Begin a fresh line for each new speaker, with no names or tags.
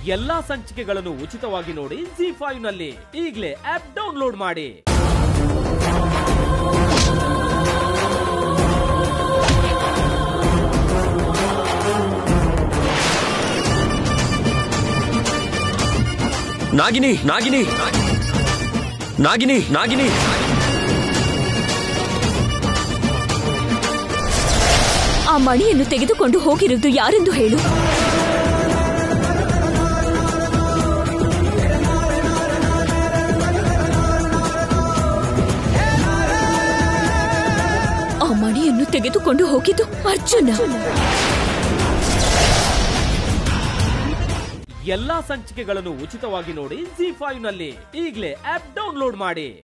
ಎಲ್ಲಾ ಸಂಚಿಕೆಗಳನ್ನು ಉಚಿತವಾಗಿ ನೋಡಿ ಜಿ ಫೈವ್ ನಲ್ಲಿ ಈಗಲೇ ಆಪ್ ಡೌನ್ಲೋಡ್ ಮಾಡಿ
ನಾಗಿನಿ ನಾಗಿನಿ ನಾಗಿನಿ ನಾಗಿನಿ
ಆ ಮಣಿಯನ್ನು ತೆಗೆದುಕೊಂಡು ಹೋಗಿರುವುದು ಯಾರೆಂದು ಹೇಳು ಆ ಮಣಿಯನ್ನು ತೆಗೆದುಕೊಂಡು ಹೋಗಿದ್ದು ಅರ್ಜುನ
ಎಲ್ಲಾ ಸಂಚಿಕೆಗಳನ್ನು ಉಚಿತವಾಗಿ ನೋಡಿ ಜಿ ಫೈವ್ ನಲ್ಲಿ ಈಗಲೇ ಆಪ್ ಡೌನ್ಲೋಡ್ ಮಾಡಿ